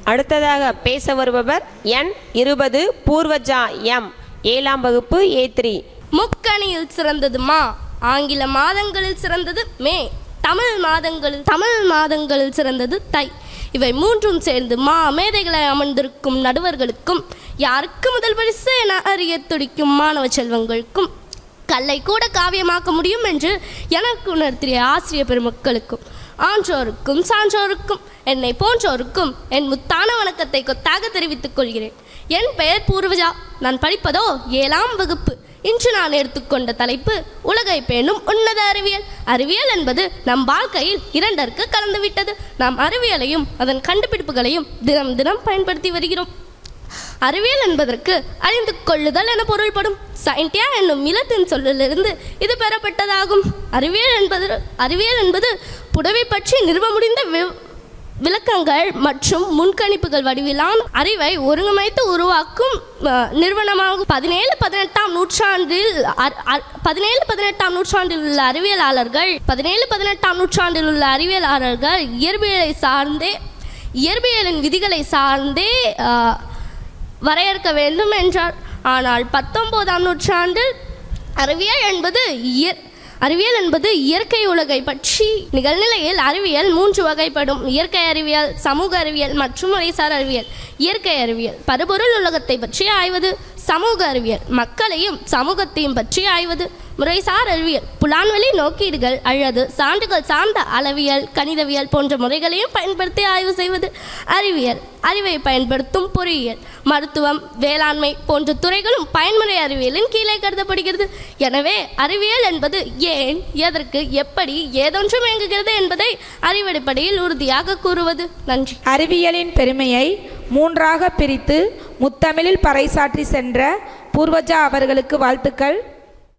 அடுத்ததாக பேச வருபவர் எண் இருபது பூர்வஜா எம் ஏழாம் வகுப்பு ஏ த்ரீ முக்கணியில் சிறந்தது மா ஆங்கில மாதங்களில் சிறந்தது மே தமிழ் மாதங்களில் தமிழ் மாதங்களில் சிறந்தது தை இவை மூன்றும் சேர்ந்து மா மேதைகளை அமர்ந்திருக்கும் நடுவர்களுக்கும் யாருக்கு முதல் பரிசு என அறிய துடிக்கும் மாணவ செல்வங்களுக்கும் கல்லை கூட காவியமாக்க முடியும் என்று எனக்கு உணர்த்திய ஆசிரியர் பெருமக்களுக்கும் ஆன்றோருக்கும் சான்றோருக்கும் என்னை போன்றோருக்கும் என் முத்தான வணக்கத்தை கொத்தாக தெரிவித்துக் கொள்கிறேன் என் பெயர் பூர்வஜா நான் படிப்பதோ ஏழாம் வகுப்பு இன்று நான் எடுத்துக்கொண்ட தலைப்பு உலகை பேணும் உன்னத அறிவியல் அறிவியல் என்பது நம் வாழ்க்கையில் இரண்டற்கு கலந்துவிட்டது நாம் அறிவியலையும் அதன் கண்டுபிடிப்புகளையும் தினம் தினம் பயன்படுத்தி வருகிறோம் அறிவியல் என்பதற்கு அறிந்து கொள்ளுதல் என பொருள்படும் சயின்டியா என்னும் இலத்தின் சொல்லிலிருந்து இது பெறப்பட்டதாகும் அறிவியல் என்பது அறிவியல் என்பது புடவை பற்றி நிறுவ முடிந்த வி- விளக்கங்கள் மற்றும் முன்கணிப்புகள் வடிவிலான அறிவை ஒருங்கமைத்து உருவாக்கும் அஹ், நிறுவனமாகும் பதினேழு பதினெட்டாம் நூற்றாண்டில் அ- அ- பதினேழு பதினெட்டாம் நூற்றாண்டில் உள்ள அறிவியலாளர்கள் பதினேழு பதினெட்டாம் நூற்றாண்டில் உள்ள அறிவியலாளர்கள் இயற்பியலை சார்ந்தே இயற்பியலின் விதிகளை சார்ந்தே அஹ், வரையறுக்க வேண்டும் என்றார் ஆனால் பத்தொன்பதாம் நூற்றாண்டில் அறிவியல் என்பது இயற் அறிவியல் என்பது இயற்கை உலகை பற்றி நிகழ்நிலையில் அறிவியல் மூன்று வகைப்படும் இயற்கை அறிவியல் சமூக அறிவியல் மற்றும் முறைசார் அறிவியல் இயற்கை அறிவியல் பருபொருள் உலகத்தை பற்றி ஆய்வது சமூக அறிவியல் மக்களையும் சமூகத்தையும் பற்றி ஆய்வது முறைசார் அறிவியல் புலான்வெளி நோக்கீடுகள் அல்லது சான்றுகள் சார்ந்த அளவியல் கணிதவியல் போன்ற முறைகளையும் பயன்படுத்தி ஆய்வு செய்வது அறிவியல் அறிவை பயன்படுத்தும் பொறியியல் மருத்துவம் வேளாண்மை போன்ற துறைகளும் பயன்முறை அறிவியலின் கீழே கருதப்படுகிறது எனவே அறிவியல் என்பது ஏன் எதற்கு எப்படி ஏதொன்றும் இயங்குகிறது என்பதை அறிவடிப்படையில் உறுதியாக கூறுவது நன்றி அறிவியலின் பெருமையை மூன்றாக பிரித்து முத்தமிழில் பறைசாற்றி சென்ற பூர்வஜா அவர்களுக்கு வாழ்த்துக்கள்